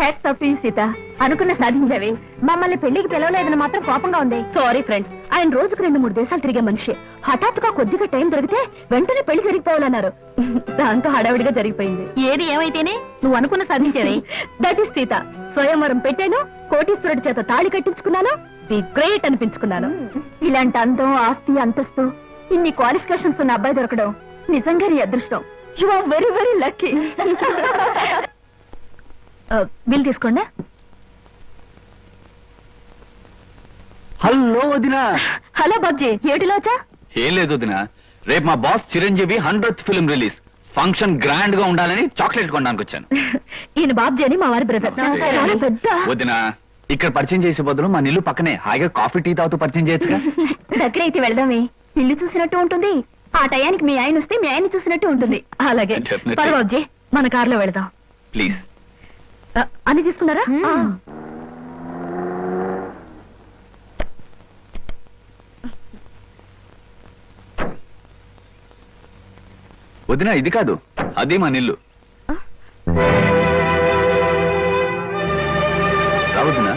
Hats off you Sita అనుకున్న సాధించావి మమ్మల్ని పెళ్లికి పిలవలేదని మాత్రం కోపంగా ఉంది సారీ ఫ్రెండ్స్ ఆయన రోజుకు రెండు మూడు దేశాలు తిరిగే మనిషి హఠాత్తుగా కొద్దిగా టైం దొరికితే వెంటనే పెళ్లి జరిగిపోవాలన్నారు దాంతో హడావిడిగా జరిగిపోయింది ఏది ఏమైతేనే నువ్వు అనుకున్న సాధించేది దట్ ఇస్ సీత స్వయంవరం పెట్టాను కోటీశ్వరుడి చేత తాళి కట్టించుకున్నాను ది గ్రేట్ అనిపించుకున్నాను ఇలాంటి అందం ఆస్తి అంతస్తు ఇన్ని క్వాలిఫికేషన్స్ ఉన్న అబ్బాయి దొరకడం నిజంగా నీ అదృష్టం you are very very lucky bill తీసుకోండి హలో వదినా హలో బాబ్జీ ఏటిలోచా ఏం లేదు వదినా రేపు మా boss Chiranjeevi hundred film release function grand గా ఉండాలని చాక్లెట్ కొనడానికి వచ్చాను ఈయన బాబ్జీ అని మా వారి బ్రదర్ చాలా పెద్ద వదినా ఇక్కడ పరిచయం చేసే బదులు మా నిల్లు పక్కనే హాయిగా కాఫీ టీ తాగుతూ పరిచయం చేయొచ్చుగా దగ్గర అయితే వెళ్దామే ఇల్లు చూసినట్టు ఉంటుంది ఆ టయానికి మీ ఆయన వస్తే మీ ఆయన చూసినట్టు ఉంటుంది అలాగే Definitely. పద బాబ్జీ మన కారులో వెళదాం ప్లీజ్ ఆ, అన్ని తీసుకున్నారా ఆ. వదినా ఇది కాదు అది మా నిల్లు రావద్దునా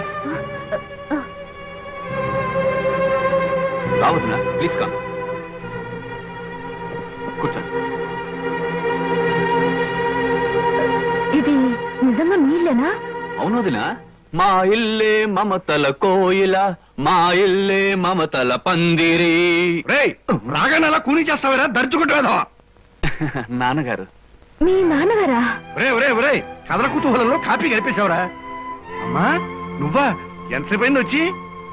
రావద్దునా ప్లీజ్ కమ్ కూర్చోండి ఇది నిజంగా మీలేనా అవును వదినా మా ఇల్లే మమతల కోయిల మా ఇల్లే మమతల పందిరి రేయ్ రాగానే అలా కూని చేస్తావేరా దర్చుకుంటూ వేదావా నాన్నగారు మీ నాన్నగారా రే రే రే కథల కుతూహలంలో కాపీ గడిపేశావురా అమ్మా నువ్వా ఎంతసేపు అయింది వచ్చి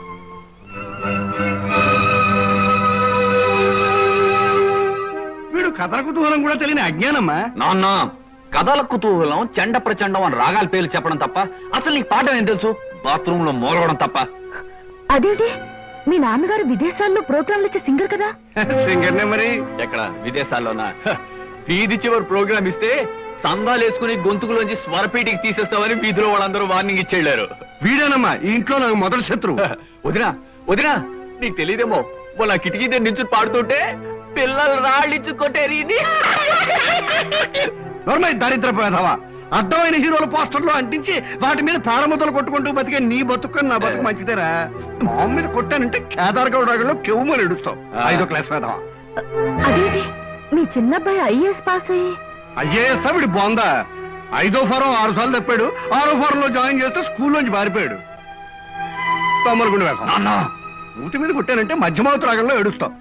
వీడు కథల కుతూహలం కూడా తెలియని అజ్ఞానమ్మా నాన్న కథల కుతూహలం చెండ ప్రచండం అని రాగాల పేర్లు చెప్పడం తప్ప అసలు నీకు పాఠం ఏం తెలుసు బాత్రూమ్ లో మూలగడం తప్ప అదేంటి మీ నాన్నగారు విదేశాల్లో ప్రోగ్రాంలు ఇచ్చే సింగర్ కదా సింగర్నే మరి ఎక్కడ విదేశాల్లోనా హ, వీధి చివరి ప్రోగ్రామ్ ఇస్తే సందాలు వేసుకుని గొంతుకులోంచి స్వరపీటికి తీసేస్తామని వీధిలో వాళ్ళందరూ వార్నింగ్ ఇచ్చేళ్లారు వీడేనమ్మా ఈ ఇంట్లో నాకు మొదటి శత్రువు వదినా వదినా నీకు తెలియదేమో మొన్న కిటికీ దగ్గర నుంచి పాడుతుంటే పిల్లలు రాళ్ళిచ్చు కొట్టేరి నోర్మై దరిద్ర పేదవా అడ్డమైన హీరోల పోస్టర్లు అంటించి వాటి మీద ప్రారంభతలు కొట్టుకుంటూ బతికే నీ బతుకు నా బతుకు మంచిదేరా మామ మీద కొట్టానంటే కేదార్ గౌడ రాగంలో కెవ్వుమని ఎడుస్తావు ఐదో క్లాస్ పేదవా అదేంటి మీ చిన్నబ్బాయి ఐఏఎస్ పాస్ అయ్యి ఐఏఎస్ వీడి బోందా ఐదో ఫారం ఆరు సార్లు తప్పాడు ఆరో ఫారం లో జాయిన్ చేస్తే స్కూల్ నుంచి పారిపోయాడు తొమ్మలగుండి వేసం ఊటి మీద కొట్టానంటే మధ్యమావతి రాగంలో ఏడుస్తావు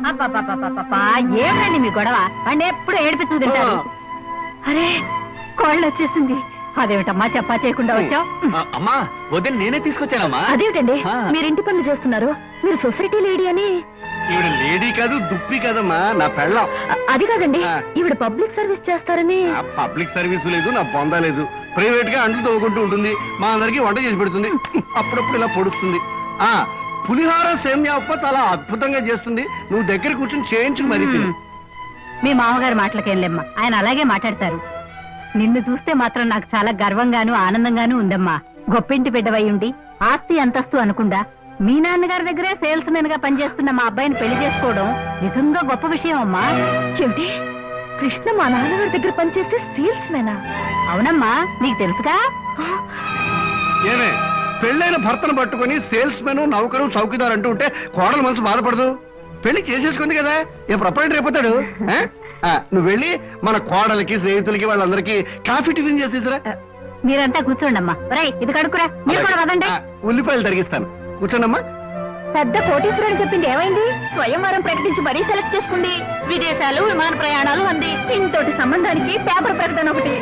ఏమండి మీ గొడవ అండి ఎప్పుడు ఏడిపిస్తూ తింటారు అరే కోళ్ళు వచ్చేసింది అదేమిటమ్మా చెప్పా చేయకుండా వచ్చావు అమ్మా వదిన నేనే తీసుకొచ్చానమ్మా అదేమిటండి ఆ. మీరు ఇంటి పనులు చేస్తున్నారు మీరు సొసైటీ లేడీ అని ఈవిడ లేడీ కాదు దుప్పి కాదమ్మా నా పెళ్ళం అ- అది కాదండి ఆ. ఈవిడ పబ్లిక్ సర్వీస్ చేస్తారని నా పబ్లిక్ సర్వీస్ లేదు నా బొంద లేదు ప్రైవేట్ గా అంట్లు తవ్వుకుంటూ ఉంటుంది మా అందరికి వంట చేసి పెడుతుంది అప్పుడప్పుడు ఇలా పొడుస్తుంది ఆ పులిహార సేమ్యా ఉప్ప చాలా అద్భుతంగా చేస్తుంది నువ్వు దగ్గర కూర్చొని చేయించు మరి తిను. మీ మామగారు మాటలకేం లేమ్మా ఆయన అలాగే మాట్లాడతారు నిన్ను చూస్తే మాత్రం నాకు చాలా గర్వంగాను ఆనందంగాను ఉందమ్మా గొప్పింటి బిడ్డవై ఉండి ఆస్తి అంతస్తు అనుకుండా మీ నాన్నగారి దగ్గరే సేల్స్ మెన్ గా పనిచేస్తున్న మా అబ్బాయిని పెళ్లి చేసుకోవడం నిజంగా గొప్ప విషయం అమ్మా ఏమిటి కృష్ణ మా నాన్నగారి దగ్గర పనిచేస్తే సేల్స్ మేనా అవునమ్మా నీకు తెలుసుగా ఏమే పెళ్ళైన భర్తను పట్టుకొని సేల్స్ మెన్ నౌకరు చౌకీదార్ అంటూ ఉంటే కోడల మనసు బాధపడదు పెళ్లి చేసేసుకుంది కదా ఏ ప్రొపరేటర్ అయిపోతాడు ఆ? ఆ, నువ్వు వెళ్ళి మన కోడలకి స్నేహితులకి వాళ్ళందరికీ కాఫీ టిఫిన్ చేసేసరా మీరంతా కూర్చోండమ్మా రై ఇది కడుకురా మీరు కూడా వదండి ఆ, ఉల్లిపాయలు తరిగిస్తాను కూర్చోండమ్మా పెద్ద కోటీశ్వరుడు చెప్పింది ఏమైంది స్వయంవరం ప్రకటించి మరీ సెలెక్ట్ చేసుకుంది విదేశాలు విమాన ప్రయాణాలు అంది ఇంతటి సంబంధానికి పేపర్ ప్రకటన ఒకటి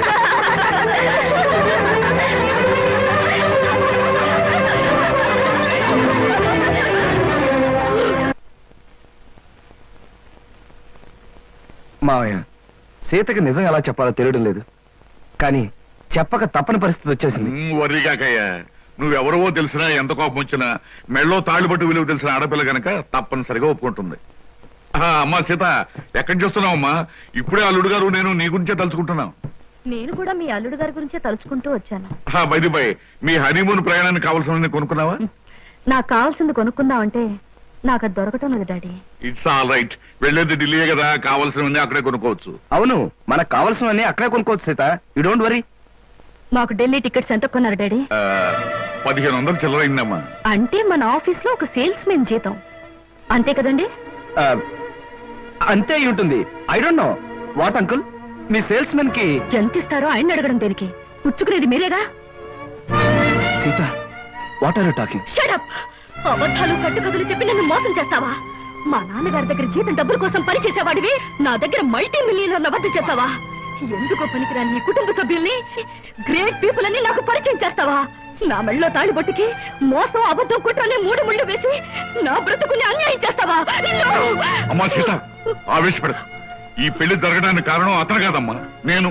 మావయ్య సీతకి నిజం ఎలా చెప్పాలో తెలియడం లేదు కానీ చెప్పక తప్పని పరిస్థితి వచ్చేసింది వరిగాకయ్యా నువ్వెవరవో తెలిసినా ఎంత కోపం వచ్చినా మెళ్ళో తాళిబట్టు విలువ తెలిసిన ఆడపిల్ల గనక తప్పనిసరిగా ఒప్పుకుంటుంది ఆ, అమ్మా సీత ఎక్కడి చూస్తున్నావమ్మా ఇప్పుడే అల్లుడు గారు నేను నీ గురించే తలుచుకుంటున్నాం నేను కూడా మీ అల్లుడు గారి గురించే తలుచుకుంటూ వచ్చాను బైది బై మీ హనీమూన్ ప్రయాణానికి కావాల్సిన కొనుక్కున్నావా నాకు కావాల్సింది కొనుక్కుందామంటే నాకు అది దొరకటం లేదు డాడీ ఇట్స్ ఆల్ రైట్ వెళ్ళేది ఢిల్లీయే కదా కావాల్సినవన్నీ అక్కడే కొనుక్కోవచ్చు అవును మనకు కావాల్సినవన్నీ అక్కడే కొనుక్కోవచ్చు సీత యూ డోంట్ వరీ మాకు ఢిల్లీ టికెట్స్ ఎంత కొన్నారు డాడీ ఆ, పదిహేను వందలు చిల్లరైందమ్మా అంటే మన ఆఫీస్ లో ఒక సేల్స్ మెన్ జీతం అంతే కదండి ఆ, అంతే అయి ఉంటుంది I don't know what uncle మీ సేల్స్ మెన్ కి ఎంత ఇస్తారో ఆయన అడగడం దేనికి పుచ్చుకునేది మీరేగా Sita what are you talking shut up అబద్ధాలు కట్టుకథలు చెప్పి నన్ను మోసం చేస్తావా మా నాన్నగారి దగ్గర జీతం డబ్బుల కోసం పని చేసేవాడివి నా దగ్గర మల్టీ మిలియనర్ల వద్ద చేస్తావా ఎందుకో పనికిరాని నీ కుటుంబ సభ్యుల్ని గ్రేట్ పీపుల్ అని నాకు పరిచయం చేస్తావా నా మెళ్ళలో తాళిబొట్టుకి మోసం అబద్ధం కుట్రని మూడు ముళ్ళు వేసి నా బ్రతుకుని అన్యాయం చేస్తావా నిన్ను! అమ్మా సీత ఆవేశపడ ఈ పెళ్లి జరగడానికి కారణం అతను కాదమ్మా నేను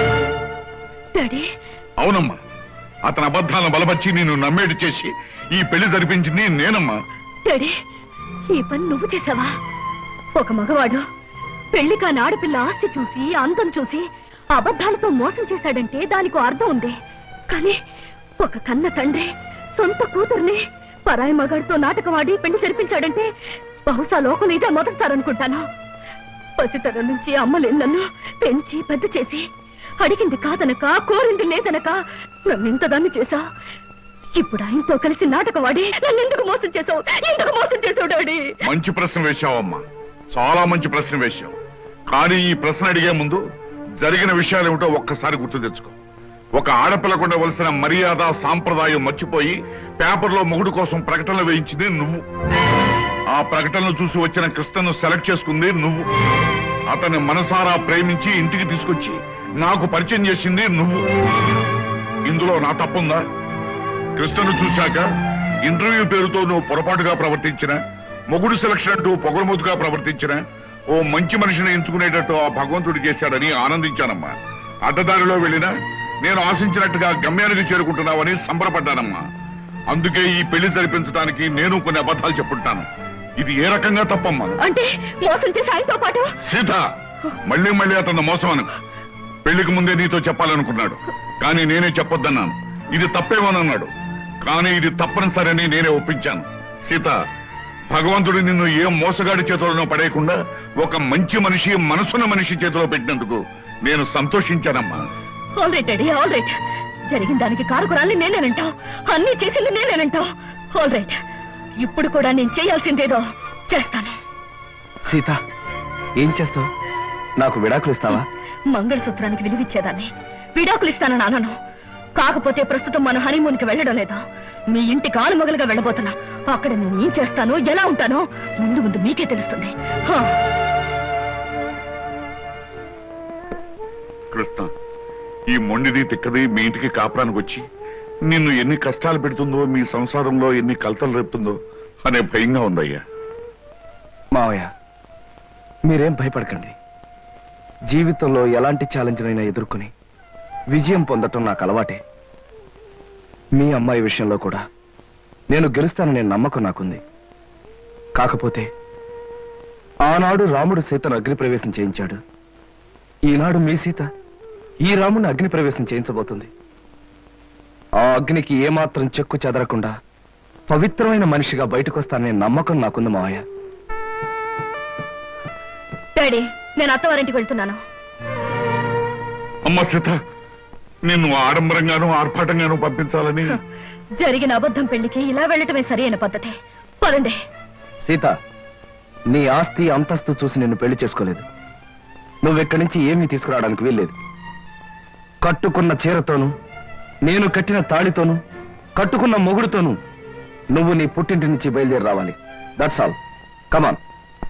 డాడీ అవునమ్మా అతని అబద్ధాలను బలపరిచి నేను నమ్మేటి చేసి ఈ పెళ్లి జరిపించింది నేనమ్మా డాడీ ఈ పని నువ్వు చేసావా ఒక మగవాడు పెళ్లి కాని ఆడపిల్ల ఆస్తి చూసి అందం చూసి అబద్ధాలతో మోసం చేశాడంటే దానికి అర్థం ఉంది కానీ ఒక కన్న తండ్రి సొంత కూతుర్ని పరాయి మగాడితో నాటకమాడి పెళ్లి జరిపించాడంటే బహుశా లోకం ఇదే మొదటిసారనుకుంటాను పసితరం నుంచి అమ్మలేని నన్ను పెంచి పెద్ద చేసి అడిగింది కాదనక కోరింది లేదనక నన్ను ఇంతదాన్ని చేశా ఇప్పుడు ఆయనతో కలిసి నాటకవాడి నన్ను ఎందుకు మోసం చేసావు ఎందుకు మోసం చేసావు డాడీ మంచి ప్రశ్న వేశావమ్మా చాలా మంచి ప్రశ్న వేశావు కానీ ఈ ప్రశ్న అడిగే ముందు జరిగిన విషయాలు ఏమిటో ఒక్కసారి గుర్తు తెచ్చుకో ఒక ఆడపిల్లకు ఉండవలసిన మర్యాద సాంప్రదాయం మర్చిపోయి పేపర్లో మొగుడు కోసం ప్రకటనలు వేయించింది నువ్వు ఆ ప్రకటనలు చూసి వచ్చిన కృష్ణను సెలెక్ట్ చేసుకుంది నువ్వు అతన్ని మనసారా ప్రేమించి ఇంటికి తీసుకొచ్చి నాకు పరిచయం చేసింది నువ్వు ఇందులో నా తప్పుందా కృష్ణను చూశాక ఇంటర్వ్యూ పేరుతో నువ్వు పొరపాటుగా ప్రవర్తించిన మొగుడు సెలక్షన్ అంటూ పొగరమూతుగా ప్రవర్తించిన ఓ మంచి మనిషిని ఎంచుకునేటట్టు ఆ భగవంతుడు చేశాడని ఆనందించానమ్మా అడ్డదారిలో వెళ్ళినా నేను ఆశించినట్టుగా గమ్యానికి చేరుకుంటున్నావని సంబరపడ్డానమ్మా అందుకే ఈ పెళ్లి జరిపించడానికి నేను కొన్ని అబద్ధాలు చెప్పుంటాను ఇది ఏ రకంగా తప్పమ్మా అంటే మోసం చేసి ఆయనతో పాటు సీత మళ్ళీ మళ్ళీ అతను మోసం అను పెళ్లికి ముందే నీతో చెప్పాలనుకున్నాడు కానీ నేనే చెప్పొద్దన్నాను ఇది తప్పేమోనన్నాడు కానీ ఇది తప్పనిసరని నేనే ఒప్పించాను సీత భగవంతుడు నిన్ను ఏ మోసగాడి చేతులను పడేయకుండా ఒక మంచి మనిషి మనసున్న మనిషి చేతిలో పెట్టినందుకు నేను సంతోషించానమ్మా all right daddy all right జరిగిన దానికి కారుకురాల్ని నేనేనంటావు అన్ని చేసింది నేనేనంటావు ఆల్ రైట్ ఇప్పుడు కూడా నేను చేయాల్సిందేదో చేస్తాను సీత ఏం చేస్తావు నాకు విడాకులు ఇస్తావా మంగళసూత్రానికి విలువిచ్చేదాన్ని విడాకులు ఇస్తానని అనను కాకపోతే ప్రస్తుతం మన హనీమూన్కి వెళ్ళడం లేదా మీ ఇంటి కాలు మొగలుగా వెళ్ళబోతున్నా అక్కడ నేను ఏం చేస్తానో ఎలా ఉంటానో ముందు ముందు మీకే తెలుస్తుంది హా. కృష్ణ ఈ మొండిది తిక్కది మీ ఇంటికి కాపురానికి వచ్చి నిన్ను ఎన్ని కష్టాలు పెడుతుందో మీ సంసారంలో ఎన్ని కలతలు రేపుతుందో అనే భయంగా ఉందయ్యా మావయ్య మీరేం భయపడకండి జీవితంలో ఎలాంటి ఛాలెంజ్నైనా ఎదుర్కొని విజయం పొందటం నాకు అలవాటే మీ అమ్మాయి విషయంలో కూడా నేను గెలుస్తాననే నమ్మకం నాకుంది కాకపోతే ఆనాడు రాముడు సీతను అగ్నిప్రవేశం చేయించాడు ఈనాడు మీ సీత ఈ రాముడిని అగ్నిప్రవేశం చేయించబోతుంది ఆ అగ్నికి ఏమాత్రం చెక్కు చెదరకుండా పవిత్రమైన మనిషిగా బయటకొస్తాననే నమ్మకం నాకుంది మావయ్య డాడీ నేను అత్తవారింటికి వెళ్తున్నాను అమ్మ సీత నిన్ను ఆడంబరంగాను ఆర్భాటంగాను పంపించాలని జరిగిన అబద్ధం పెళ్లికి ఇలా వెళ్ళటమే సరైన పద్ధతి పదండి సీత నీ ఆస్తి అంతస్తు చూసి నిన్ను పెళ్లి చేసుకోలేదు నువ్వెక్కడి నుంచి ఏమీ తీసుకురావడానికి వీల్లేదు కట్టుకున్న చీరతోనూ నేను కట్టిన తాళితోనూ కట్టుకున్న మొగుడుతోనూ నువ్వు నీ పుట్టింటి నుంచి బయలుదేరి రావాలి దట్స్ ఆల్ కమాన్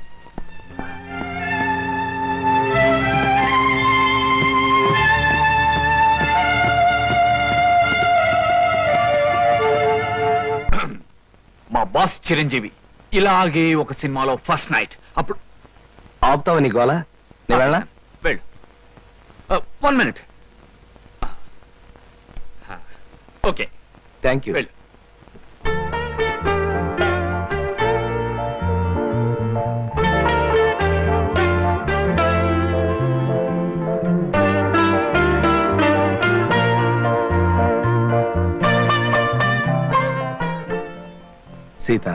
మా బాస్ చిరంజీవి ఇలాగే ఒక సినిమాలో ఫస్ట్ నైట్ అప్పుడు ఆపుతావా నీ గోల నీ వెళ్ళా వెళ్ళు one minute okay thank you వెళ్ళు సీత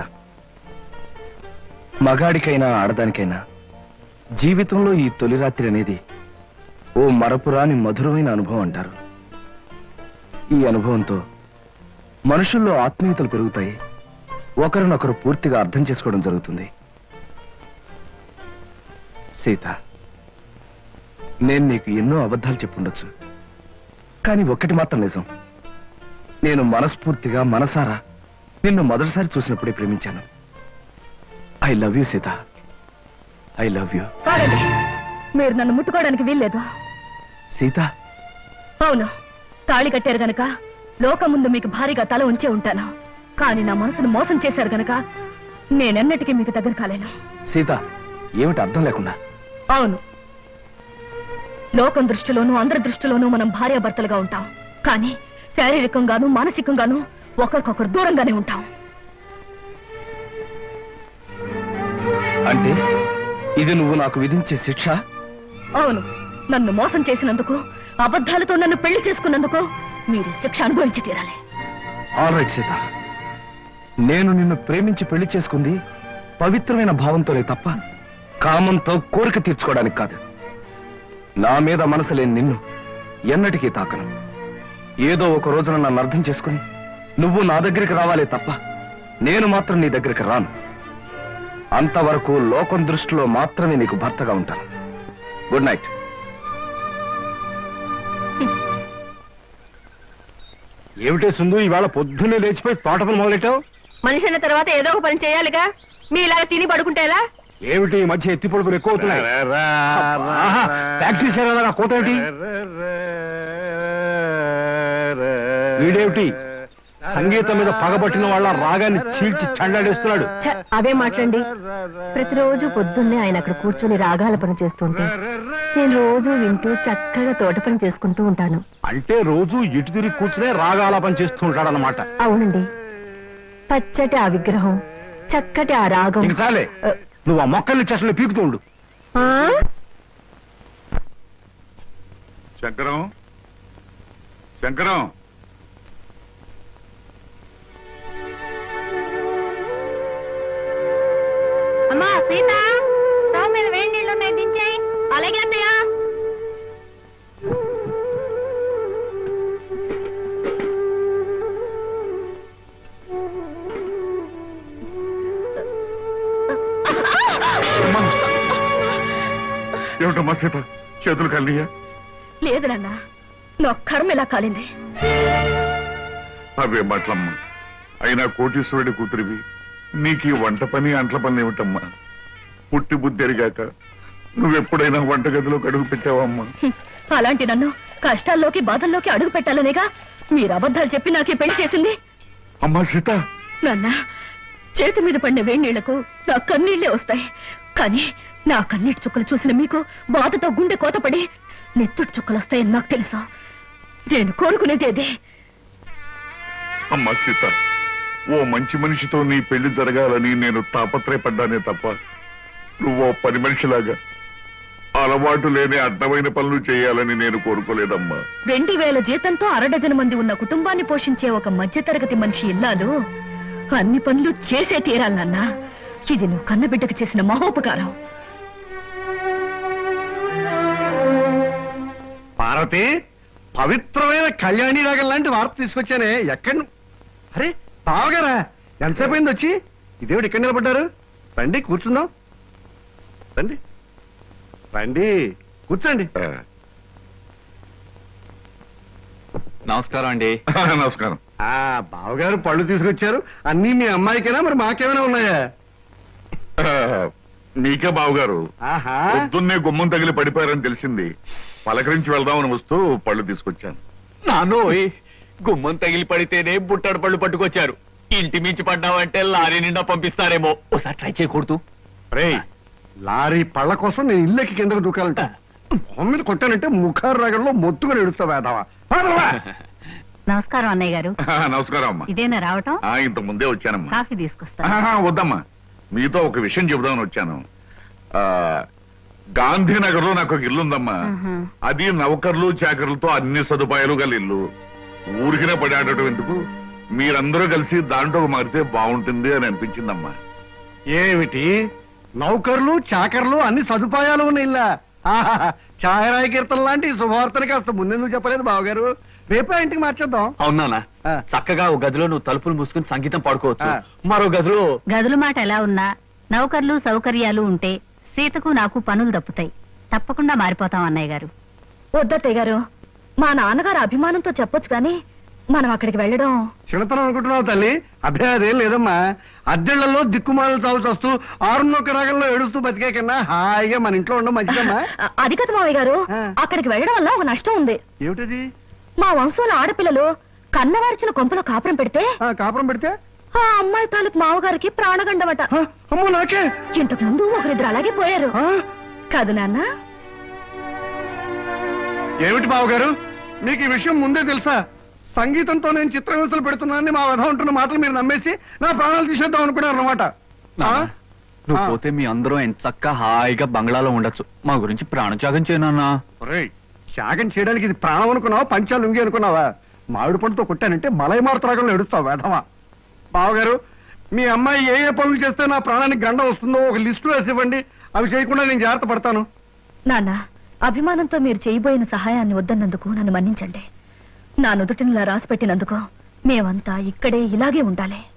మగాడికైనా ఆడదానికైనా జీవితంలో ఈ తొలి రాత్రి అనేది ఓ మరపురాని మధురమైన అనుభవం అంటారు ఈ అనుభవంతో మనుషుల్లో ఆత్మీయతలు పెరుగుతాయి ఒకరినొకరు పూర్తిగా అర్థం చేసుకోవడం జరుగుతుంది సీత నేను నీకు ఎన్నో అబద్ధాలు చెప్పుండొచ్చు కానీ ఒక్కటి మాత్రం నిజం నేను మనస్ఫూర్తిగా మనసారా నిన్ను మొదటిసారి చూసినప్పుడే ప్రేమించాను I love you Sita I love you కాదండి మీరు నన్ను ముట్టుకోవడానికి వీల్లేదు సీత అవును తాళి కట్టారు గనక లోకం ముందు మీకు భారీగా తల ఉంచే ఉంటాను కానీ నా మనసును మోసం చేశారు గనక నేనెన్నటికీ మీకు దగ్గర కాలేను సీత ఏమిటి అర్థం లేకుండా అవును లోకం దృష్టిలోనూ అందరి దృష్టిలోనూ మనం భార్యాభర్తలుగా ఉంటాం కానీ శారీరకంగాను మానసికంగాను ఒకరికొకరు దూరంగానే ఉంటాం అంటే ఇది నువ్వు నాకు విధించే శిక్ష అవును నన్ను మోసం చేసినందుకు అబద్ధాలతో నన్ను పెళ్లి చేసుకున్నందుకు మీరు శిక్ష అనుభవించి తీరాలి ఆల్ రైట్ సీత నేను నిన్ను ప్రేమించి పెళ్లి చేసుకుంది పవిత్రమైన భావంతోనే తప్ప కామంతో కోరిక తీర్చుకోవడానికి కాదు నా మీద మనసు లేని నిన్ను ఎన్నటికీ తాకను ఏదో ఒక రోజున నన్ను అర్థం చేసుకుని నువ్వు నా దగ్గరికి రావాలే తప్ప నేను మాత్రం నీ దగ్గరికి రాను అంతవరకు లోకం దృష్టిలో మాత్రమే నీకు భర్తగా ఉంటాను గుడ్ నైట్ ఏమిటే సుందు ఇవాళ పొద్దున్నే లేచిపోయి తోట పని మొదలెట్టావు మనిషి అన్న తర్వాత ఏదో ఒక పని చేయాలిగా మీ ఇలాగ తిని పడుకుంటేలా ఏమిటి ఈ మధ్య ఎత్తి పొడుపులు ఎక్కువ అవుతున్నాయి ఆహా, ప్రాక్టీస్ చేయాలా కోత ఏమిటి వీడేమిటి సంగీతం మీద పగబట్టిన వాళ్ళ రాగాన్ని చీల్చి చండాడేస్తున్నాడు అదే మాట్లాడండి ప్రతిరోజు పొద్దున్నే ఆయన అక్కడ కూర్చొని రాగాల పని చేస్తుంటే నేను రోజు వింటూ చక్కగా తోట పని చేసుకుంటూ ఉంటాను అంటే రోజు ఇటు తిరిగి కూర్చునే రాగాలాపన చేస్తూ ఉంటాడనమాట అవునండి పచ్చటి ఆ విగ్రహం చక్కటి ఆ రాగం ఇంక చాలే నువ్వు ఆ మొక్కల్ని చెట్లు పీకుతూ ఉండు ఆ? శంకరం శంకరం అమ్మా సీత స్టవ్ మీద వేడి నీళ్ళు ఉన్నాయి దించేయి అలాగే అన్నయ్య ఏమిటమ్మా సీత చేతులు కలియా లేదు నాన్న నా కర్మ ఇలా కాలింది అవే మాటలమ్మా అయినా కోటీశ్వరుడి కూతురివి నీకు ఈ వంట పని అంట్ల పని ఏమిటమ్మా పుట్టి బుద్ధి ఎరిగాక నువ్వెప్పుడైనా వంటగదిలో అడుగు పెట్టావమ్మా హ్మ్. అలాంటి నన్ను కష్టాల్లోకి బాధల్లోకి అడుగు పెట్టాలనేగా మీరు అబద్ధాలు చెప్పి నాకు ఈ పెళ్లి చేసింది అమ్మా సీత నాన్న చేతి మీద పడిన వేడి నీళ్లకు నా కన్నీళ్లే వస్తాయి కానీ నా కన్నీటి చుక్కలు చూసిన మీకు బాధతో గుండె కోతపడి నెత్తుటి చుక్కలు వస్తాయని నాకు తెలుసు నేను కోరుకునేది అదే అమ్మా సీత ఓ మంచి మనిషితో నీ పెళ్లి జరగాలని నేను తాపత్రయపడ్డానే తప్ప నువ్వో పని మనిషిలాగా అలవాటు లేని అడ్డమైన పనులు చేయాలని నేను కోరుకోలేదమ్మా రెండు వేల జీతంతో అరడజన మంది ఉన్న కుటుంబాన్ని పోషించే ఒక మధ్యతరగతి మనిషి ఇల్లాలు అన్ని పనులు చేసే తీరాలన్నా ఇది నువ్వు కన్నబిడ్డకు చేసిన మహోపకారం పార్వతి పవిత్రమైన కళ్యాణి రాగం లాంటి వార్త తీసుకొచ్చానే ఎక్కడ ను- అరే బావగారా ఎంతసేపు అయింది వచ్చి ఇదేమిటి ఇక్కడ నిలబడ్డారు రండి కూర్చుందాం రండి రండి కూర్చోండి ఆ, నమస్కారం అండి నమస్కారం ఆ బావగారు పళ్ళు తీసుకొచ్చారు అన్నీ మీ అమ్మాయికేనా మరి మాకేమైనా ఉన్నాయా ఆ, మీకే బావగారు ఆహా పొద్దున్నే గుమ్మం తగిలి పడిపోయారని తెలిసింది పలకరించి వెళ్దామని వస్తూ పళ్ళు తీసుకొచ్చాను నానోయ్ గుమ్మం తగిలి పడితేనే బుట్టడు పళ్ళు పట్టుకొచ్చారు ఇంటి మించి పడ్డావంటే లారీ నిండా పంపిస్తారేమో ఒకసారి ట్రై చేయకూడదు రేయ్ లారీ పళ్ళ కోసం నేను ఇల్లెక్కి కిందకు దూకాలంట మొహం మీద కొట్టానంటే ముఖారు రగంలో మొత్తుగా ఎడుస్తా వేదావా నమస్కారం అన్నయ్య గారు ఆ, నమస్కారం అమ్మా ఇదేనా రావటం ఆ, ఇంత ముందే వచ్చానమ్మా కాఫీ తీసుకొస్తా ఆహా, వద్దమ్మా మీతో ఒక విషయం చెబుదామని వచ్చాను ఆ గాంధీనగర్ లో నాకు ఒక ఇల్లు ఉందమ్మా ఆహా. అది నౌకర్లు చాకర్లతో అన్ని సదుపాయాలు గల ఇల్లు ఊరికినే పడాడటం ఎందుకు మీరందరూ కలిసి దాంట్లో మారితే బాగుంటుంది అని అనిపించిందమ్మా ఏమిటి నౌకర్లు చాకర్లు అన్ని సదుపాయాలు ఉన్న ఇల్లా ఆహాహా, ఛాయరాయ కీర్తన లాంటి ఈ శుభవార్తని కాస్త ముందెందుకు చెప్పలేదు బావగారు రేపే ఇంటికి మార్చేద్దాం అవునా ఆ. చక్కగా ఒక గదిలో నువ్వు తలుపులు మూసుకుని సంగీతం పాడుకోవచ్చు ఆ. మరో గదిలో గదుల మాట ఎలా ఉన్నా నౌకర్లు సౌకర్యాలు ఉంటే సీతకు నాకు పనులు తప్పుతాయి తప్పకుండా మారిపోతాం అన్నయ్య గారు వద్దత్తయ్య గారు మా నాన్నగారు అభిమానంతో చెప్పొచ్చు కానీ మనం అక్కడికి వెళ్ళడం చిన్నతనం అనుకుంటున్నావు తల్లి అభ్యా అదేం లేదమ్మా అద్దెళ్లలో దిక్కుమాలు చావు చస్తూ ఆరున్నొక్క రాగంలో ఏడుస్తూ బతికే కన్నా హాయిగా మన ఇంట్లో ఉండడం మంచిదమ్మా అ- అది కదా మావయ్య గారు ఆ. అక్కడికి వెళ్ళడం వల్ల ఒక నష్టం ఉంది ఏమిటది మా వంశంలో ఆడపిల్లలు కన్నవారిచిన కొంపలో కాపురం పెడితే ఆ, కాపురం పెడితే ఆ అమ్మాయి తాలూకు మావగారికి ప్రాణగండమట ఆ, అమ్మో నాకే ఇంతకు ముందు ఒకరిద్దరు అలాగే పోయారు ఆ, కాదు నాన్న ఏమిటి బావగారు మీకు ఈ విషయం ముందే తెలుసా సంగీతంతో నేను చిత్ర హింసలు పెడుతున్నానని మా వధ ఉంటున్న మాటలు మీరు నమ్మేసి నా ప్రాణాలు తీసేద్దాం అనుకున్నారు అనమాట నాన్న, నువ్వు ఆ. పోతే మీ అందరూ ఎంత చక్కగా హాయిగా బంగ్లాలో ఉండొచ్చు మా గురించి ప్రాణత్యాగం చేయనన్నా త్యాగం చేయడానికి ఇది ప్రాణం అనుకున్నావా పంచాలు ఉంగి అనుకున్నావా మామిడి పండుతో కొట్టానంటే మలై మారుతరాగంలో ఎడుస్తావు వేధవా బావగారు మీ అమ్మాయి ఏ ఏ పనులు చేస్తే నా ప్రాణానికి గండ వస్తుందో ఒక లిస్టు వేసి ఇవ్వండి అవి చేయకుండా నేను జాగ్రత్త పడతాను నాన్న అభిమానంతో మీరు చేయబోయిన సహాయాన్ని వద్దన్నందుకు నన్ను మన్నించండి నా నుదుటినిలా రాసి పెట్టినందుకు మేమంతా ఇక్కడే ఇలాగే ఉండాలి